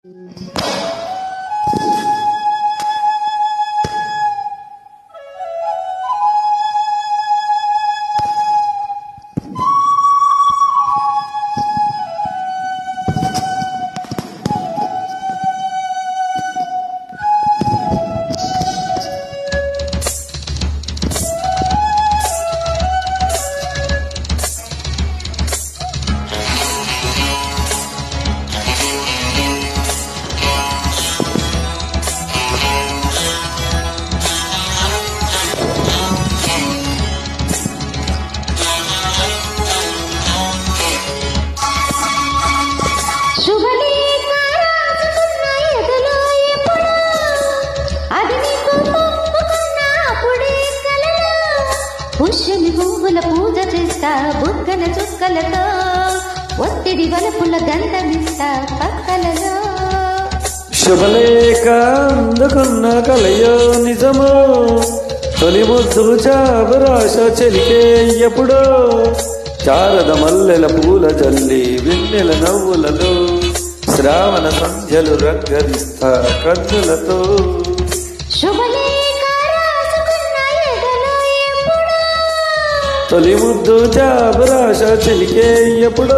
శుభలేఖ రాసుకున్న ఎదలో ఎప్పుడో, అది నీకు పంపుకున్న అప్పుడే కలలో. పుష్యమి పువ్వుల పూజ చేస్తా బుగ్గల చుక్కలతో ఒత్తిడి వలపుల గంధమిస్తా పక్కలలో శుభలేఖ అందుకున్న కలయో నిజమో తొలి ముద్దు చాబరాశ చెలికే ఎప్పుడో శారద మల్లెల పూల జల్లి వెన్నెల నవ్వులలో శ్రావణ సంధ్యలు రంగరిస్తా కన్నులతో శుభలేఖ రాసుకున్న ఎదలో ఎప్పుడో, తొలి ముద్దు చాబరాశ చెలికే ఎప్పుడో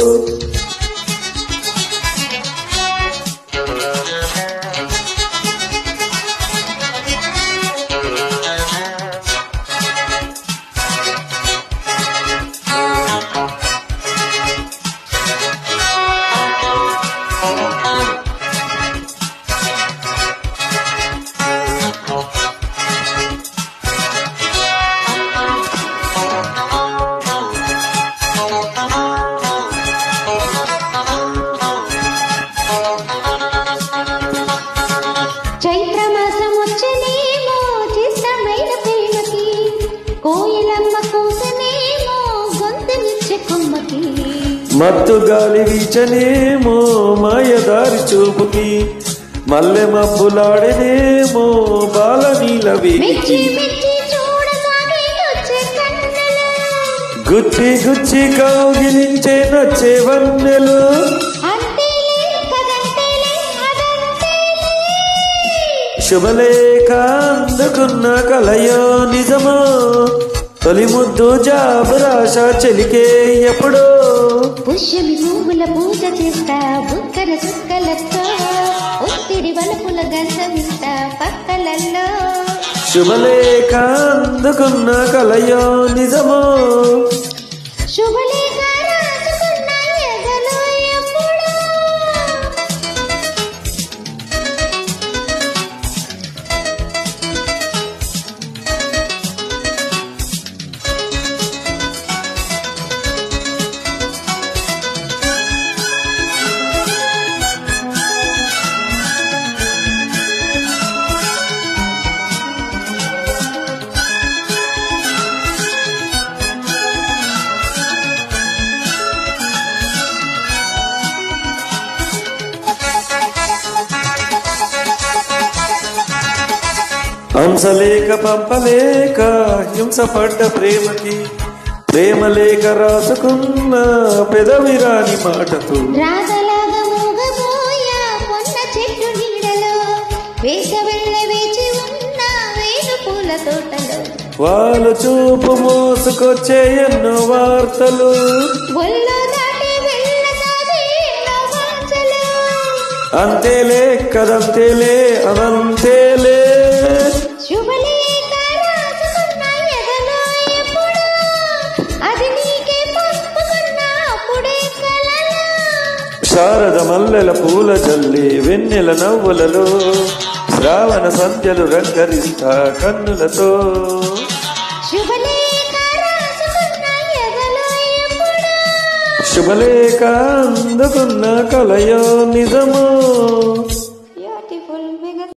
చైత్రమాసం వచ్చనేమో చిత్తమైన ప్రేమకి కోయిలమ్మ కోసనేమో గొంతునిచ్చే కొమ్మకి మత్తు గాలి వీచనేమో మాయదారి చూపుకి మల్లె మబ్బులాడనేమో బాల నీల మెచ్చి వీరికి మెచ్చి చూడసాగే వచ్చే కన్నులు గుచ్చి గుచ్చి కౌగిలించే నచ్చే వన్నెలు అంతేలే కదంతేలే అదంతేలే శుభలేఖ అందుకున్న కలయో నిజమో తొలి ముద్దు జాబరాశ చెలికే ఎప్పుడో పుష్యమి పువ్వుల పూజ చేస్తా బుక్కల చుక్కలతో ఒత్తిడి వలపుల గంధమిస్తా పక్కలలో శుభలేఖ అందుకున్న కలయో నిజమో శుభలేఖ రాసుకున్న ఎదలో ఎప్పుడో హంసలేక పంపలేక హింసపడ్డ ప్రేమకి ప్రేమ లేక రాసుకున్న పెదవిరాని మాటతో రాగలాగా మూగబోయా పొన్న చెట్టు నీడలో వేసవెళ్ళ వేచి ఉన్న వేణు పూల తోటలో వాళ్ళు చూపు మోసుకొచ్చే ఎన్నో వార్తలు ఒళ్ళో దాటి వెళ్ళసాగే ఎన్నో వాంఛలు. అంతేలే కదంతేలే అదంతేలే శుభలేఖ రాసుకున్న ఎదలో ఎప్పుడో, అది నీకే పంపుకున్న అప్పుడే కలలో. శారద మల్లెల పూల జల్లి వెన్నెల నవ్వులలో శ్రావణ సంధ్యలు రంగరిస్తా కన్నులతో శుభలేఖ రాసుకున్న ఎదలో ఎప్పుడో, శుభలేఖ అందుకున్న కలయో నిజమో